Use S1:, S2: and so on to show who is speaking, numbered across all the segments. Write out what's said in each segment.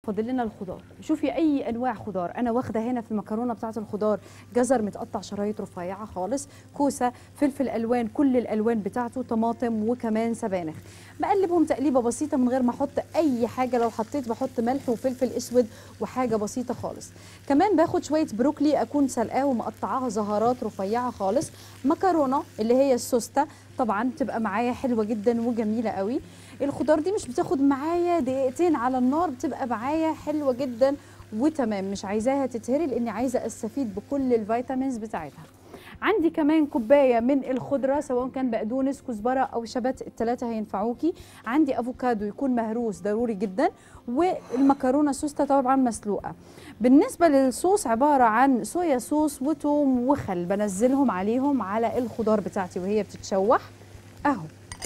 S1: فاضل لنا الخضار شوفي اي انواع خضار انا واخده هنا في المكرونه بتاعه الخضار جزر متقطع شرايط رفيعه خالص كوسه فلفل الوان كل الالوان بتاعته طماطم وكمان سبانخ بقلبهم تقليبه بسيطه من غير ما احط اي حاجه لو حطيت بحط ملح وفلفل اسود وحاجه بسيطه خالص كمان باخد شويه بروكلي اكون سلقاه ومقطعاها زهرات رفيعه خالص مكرونه اللي هي السوسته طبعا بتبقى معايا حلوه جدا وجميله قوي الخضار دي مش بتاخد معايا دقيقتين على النار بتبقى معايا حلوه جدا وتمام مش عايزاها تتهري لاني عايزه استفيد بكل الفيتامينز بتاعتها عندي كمان كوبايه من الخضره سواء كان بقدونس كزبره او شبت الثلاثه هينفعوكي عندي افوكادو يكون مهروس ضروري جدا والمكرونه سوسته طبعا مسلوقه بالنسبه للصوص عباره عن صويا صوص وتوم وخل بنزلهم عليهم على الخضار بتاعتي وهي بتتشوح اهو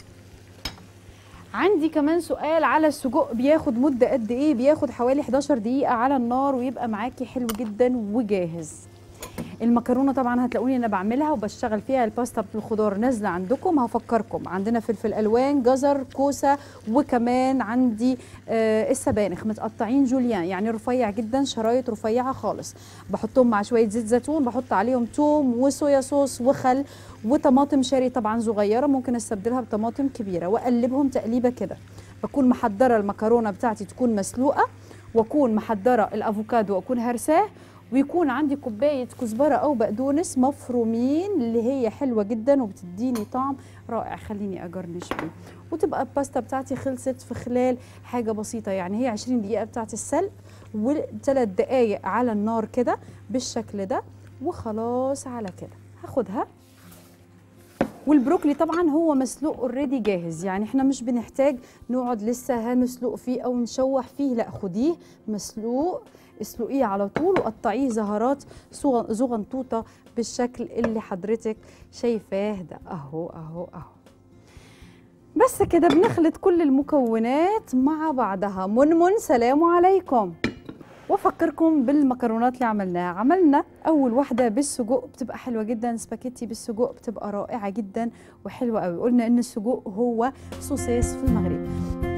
S1: عندي كمان سؤال على السجق بياخد مده قد ايه بياخد حوالي 11 دقيقه على النار ويبقى معاكي حلو جدا وجاهز المكرونه طبعا هتلاقوني انا بعملها وبشتغل فيها الباستا بالخضار نازله عندكم هفكركم عندنا فلفل الوان جزر كوسه وكمان عندي آه السبانخ متقطعين جوليان يعني رفيع جدا شرايط رفيعه خالص بحطهم مع شويه زيت زيتون بحط عليهم توم وصويا صوص وخل وطماطم شاري طبعا صغيره ممكن استبدلها بطماطم كبيره واقلبهم تقليبه كده بكون محضره المكرونه بتاعتي تكون مسلوقه واكون محضره الافوكادو واكون هرساه ويكون عندي كوبايه كزبره او بقدونس مفرومين اللي هي حلوه جدا وبتديني طعم رائع خليني اجرنش بيه وتبقى الباستا بتاعتي خلصت في خلال حاجه بسيطه يعني هي 20 دقيقه بتاعت السلق وثلاث دقائق على النار كده بالشكل ده وخلاص على كده هاخدها والبروكلي طبعا هو مسلوق اوريدي جاهز يعني احنا مش بنحتاج نقعد لسه هنسلق فيه او نشوح فيه لا خديه مسلوق اسلقيه على طول وقطعيه زهرات زغنطوطه بالشكل اللي حضرتك شايفاه ده اهو اهو اهو بس كده بنخلط كل المكونات مع بعضها منمن سلام عليكم وافكركم بالمكرونات اللي عملناها عملنا اول واحده بالسجق بتبقى حلوه جدا سباكيتي بالسجق بتبقى رائعه جدا وحلوه قوي قلنا ان السجق هو سوسيس في المغرب